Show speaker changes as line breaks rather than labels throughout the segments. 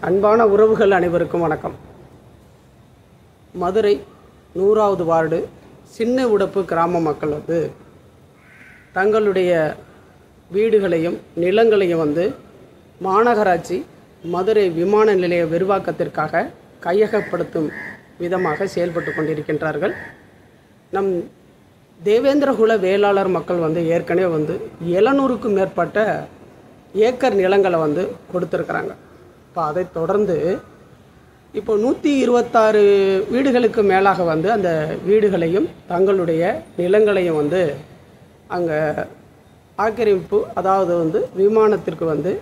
அன்பான உறவுகள் அனைவருக்கும் வணக்கம் மதுரை நூறாவது வார்டு சின்ன உடப்பு கிராம மக்கள் வந்து தங்களுடைய வீடுகளையும் நிலங்களையும் வந்து மாநகராட்சி மதுரை விமான நிலைய விரிவாக்கத்திற்காக கையகப்படுத்தும் விதமாக செயல்பட்டு கொண்டிருக்கின்றார்கள் நம் தேவேந்திரகுல வேளாளர் மக்கள் வந்து ஏற்கனவே வந்து எழுநூறுக்கும் மேற்பட்ட ஏக்கர் நிலங்களை வந்து கொடுத்துருக்குறாங்க இப்போ அதை தொடர்ந்து இப்போ நூற்றி இருபத்தாறு வீடுகளுக்கு மேலாக வந்து அந்த வீடுகளையும் தங்களுடைய நிலங்களையும் வந்து அங்கே ஆக்கிரமிப்பு அதாவது வந்து விமானத்திற்கு வந்து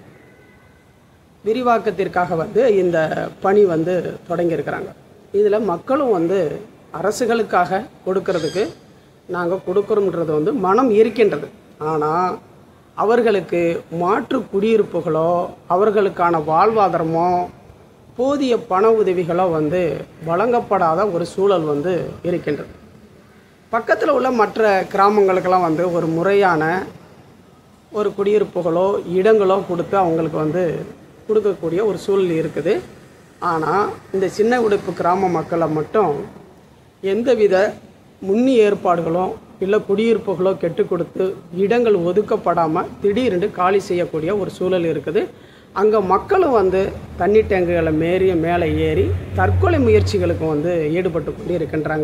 விரிவாக்கத்திற்காக வந்து இந்த பணி வந்து தொடங்கியிருக்கிறாங்க இதில் மக்களும் வந்து அரசுகளுக்காக கொடுக்கறதுக்கு நாங்கள் கொடுக்குறோம்ன்றது வந்து மனம் இருக்கின்றது ஆனால் அவர்களுக்கு மாற்று குடியிருப்புகளோ அவர்களுக்கான வாழ்வாதாரமோ போதிய பண உதவிகளோ வந்து வழங்கப்படாத ஒரு சூழல் வந்து இருக்கின்றது பக்கத்தில் உள்ள மற்ற கிராமங்களுக்கெல்லாம் வந்து ஒரு முறையான ஒரு குடியிருப்புகளோ இடங்களோ கொடுத்து அவங்களுக்கு வந்து கொடுக்கக்கூடிய ஒரு சூழல் இருக்குது ஆனால் இந்த சின்ன உடைப்பு கிராம மக்களை மட்டும் எந்தவித முன்னி ஏற்பாடுகளோ இல்லை குடியிருப்புகளோ கெட்டு கொடுத்து இடங்கள் ஒதுக்கப்படாமல் திடீரென்று காலி செய்யக்கூடிய ஒரு சூழல் இருக்குது அங்கே மக்களும் வந்து தண்ணி டேங்குகளை மேறி மேலே ஏறி தற்கொலை முயற்சிகளுக்கு வந்து ஈடுபட்டு கொண்டு இருக்கின்றாங்க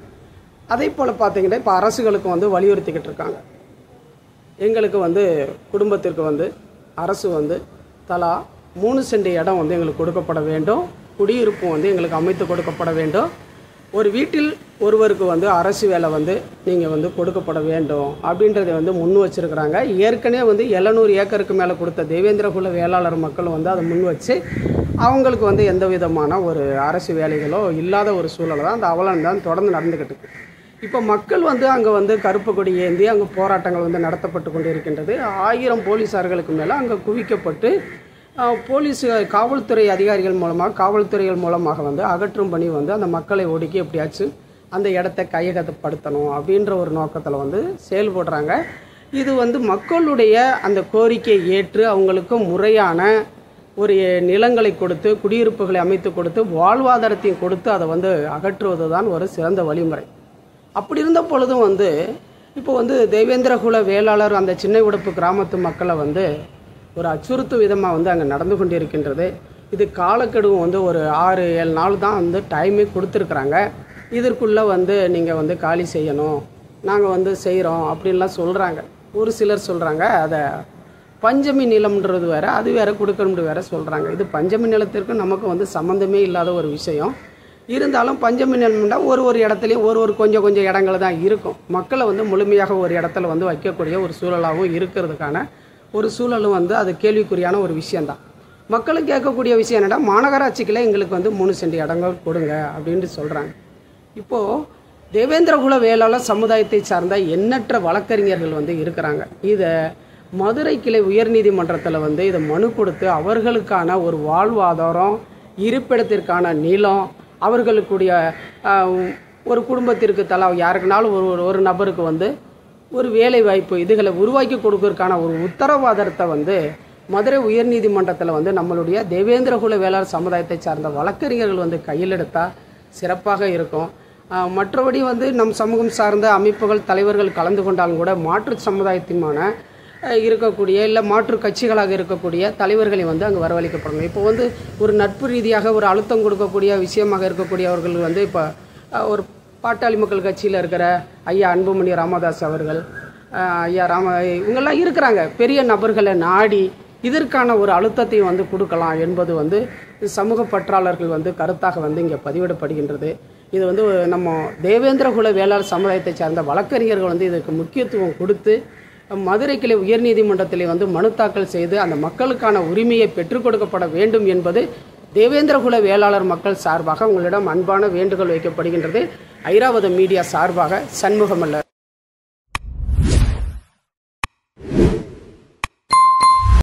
அதே போல் பார்த்தீங்கன்னா இப்போ அரசுகளுக்கும் வந்து வலியுறுத்திக்கிட்டு இருக்காங்க எங்களுக்கு வந்து குடும்பத்திற்கு வந்து அரசு வந்து தலா மூணு சென்ட் இடம் வந்து எங்களுக்கு கொடுக்கப்பட வேண்டும் குடியிருப்பும் வந்து எங்களுக்கு அமைத்து கொடுக்கப்பட வேண்டும் ஒரு வீட்டில் ஒருவருக்கு வந்து அரசு வேலை வந்து நீங்கள் வந்து கொடுக்கப்பட வேண்டும் அப்படின்றத வந்து முன் வச்சிருக்கிறாங்க ஏற்கனவே வந்து எழுநூறு ஏக்கருக்கு மேலே கொடுத்த தேவேந்திரகுல வேளாளர் மக்கள் வந்து அதை முன் வச்சு அவங்களுக்கு வந்து எந்த விதமான ஒரு அரசு வேலைகளோ இல்லாத ஒரு சூழலை தான் அந்த அவலம் தான் தொடர்ந்து நடந்துக்கிட்டு இருக்கு இப்போ மக்கள் வந்து அங்கே வந்து கருப்பு கொடி ஏந்தி அங்கே போராட்டங்கள் வந்து நடத்தப்பட்டு கொண்டு இருக்கின்றது ஆயிரம் போலீஸார்களுக்கு மேலே அங்கே குவிக்கப்பட்டு அஹ், போலீஸ் காவல்துறை அதிகாரிகள் மூலமாக காவல்துறைகள் மூலமாக வந்து அகற்றும் பணி வந்து அந்த மக்களை ஒடுக்கி எப்படியாச்சும் அந்த இடத்த கையகப்படுத்தணும் அப்படின்ற ஒரு நோக்கத்தில் வந்து செயல்படுறாங்க இது வந்து மக்களுடைய அந்த கோரிக்கையை ஏற்று அவங்களுக்கு முறையான ஒரு நிலங்களை கொடுத்து குடியிருப்புகளை அமைத்து கொடுத்து வாழ்வாதாரத்தையும் கொடுத்து அதை வந்து அகற்றுவது தான் ஒரு சிறந்த வழிமுறை அப்படி இருந்த பொழுதும் வந்து இப்போ வந்து தேவேந்திரகுல வேளாளர் அந்த சின்ன உடப்பு கிராமத்து மக்களை வந்து ஒரு அச்சுறுத்தும் விதமாக வந்து அங்கே நடந்து கொண்டிருக்கின்றது இது காலக்கெடுவும் வந்து ஒரு ஆறு ஏழு நாள் தான் வந்து டைமே கொடுத்துருக்குறாங்க இதற்குள்ளே வந்து நீங்கள் வந்து காலி செய்யணும் நாங்கள் வந்து செய்கிறோம் அப்படின்லாம் சொல்கிறாங்க ஒரு சிலர் சொல்கிறாங்க அதை பஞ்சமி நிலம்ன்றது வேற அது வேற கொடுக்கணும்னு வேற சொல்கிறாங்க இது பஞ்சமி நிலத்திற்கும் நமக்கு வந்து சம்மந்தமே இல்லாத ஒரு விஷயம் இருந்தாலும் பஞ்சமி நிலம்னா ஒரு ஒரு இடத்துலையும் ஒரு ஒரு கொஞ்சம் கொஞ்சம் இடங்கள் தான் இருக்கும் மக்களை வந்து முழுமையாக ஒரு இடத்துல வந்து வைக்கக்கூடிய ஒரு சூழலாகவும் இருக்கிறதுக்கான ஒரு சூழலும் வந்து அது கேள்விக்குறியான ஒரு விஷயம்தான் மக்களும் கேட்கக்கூடிய விஷயம் என்னடா மாநகராட்சிக்குள்ள எங்களுக்கு வந்து மூணு சென்ட் இடங்கள் கொடுங்க அப்படின்ட்டு சொல்கிறாங்க இப்போது தேவேந்திரகுல வேளாளர் சமுதாயத்தை சார்ந்த எண்ணற்ற வழக்கறிஞர்கள் வந்து இருக்கிறாங்க இதை மதுரை கிளை உயர்நீதிமன்றத்தில் வந்து இதை மனு கொடுத்து அவர்களுக்கான ஒரு வாழ்வாதாரம் இருப்பிடத்திற்கான நிலம் அவர்களுக்குடைய ஆஹ், ஒரு குடும்பத்திற்கு தலா யாருக்குனாலும் ஒரு ஒரு- ஒரு நபருக்கு வந்து ஒரு வேலை வாய்ப்பு இதுகளை உருவாக்கி கொடுக்கறதுக்கான ஒரு உத்தரவாதத்தை வந்து மதுரை உயர்நீதிமன்றத்தில் வந்து நம்மளுடைய தேவேந்திரகுல வேளாண் சமுதாயத்தை சார்ந்த வழக்கறிஞர்கள் வந்து கையில் எடுத்தால் சிறப்பாக இருக்கும் ஆஹ் மற்றபடி வந்து நம் சமூகம் சார்ந்த அமைப்புகள் தலைவர்கள் கலந்து கொண்டாலும் கூட மாற்று சமுதாயத்திமான ஆஹ் இருக்கக்கூடிய இல்லை மாற்று கட்சிகளாக இருக்கக்கூடிய தலைவர்களை வந்து அங்கே வரவழைக்கப்படணும் இப்போ வந்து ஒரு நட்பு ரீதியாக ஒரு அழுத்தம் கொடுக்கக்கூடிய விஷயமாக இருக்கக்கூடியவர்கள் வந்து இப்போ ஆஹ் ஒரு பாட்டாளி மக்கள் கட்சியில் இருக்கிற ஐயா அன்புமணி ராமதாஸ் அவர்கள் ஆஹ் ஐயா ராம இவங்கெல்லாம் இருக்கிறாங்க பெரிய நபர்களை நாடி இதற்கான ஒரு அழுத்தத்தை வந்து கொடுக்கலாம் என்பது வந்து சமூக பற்றாளர்கள் வந்து கருத்தாக வந்து இங்கே பதிவிடப்படுகின்றது இது வந்து நம்ம தேவேந்திரகுல வேளாண் சமுதாயத்தை சார்ந்த வழக்கறிஞர்கள் வந்து இதற்கு முக்கியத்துவம் கொடுத்து மதுரை கிளை உயர்நீதிமன்றத்திலே வந்து மனு தாக்கல் செய்து அந்த மக்களுக்கான உரிமையை பெற்றுக் கொடுக்கப்பட வேண்டும் என்பது தேவேந்திரகுல வேளாளர் மக்கள் சார்பாக உங்களிடம் அன்பான வேண்டுகோள் வைக்கப்படுகின்றது ஐராவதம் மீடியா சார்பாக சண்முகமல்ல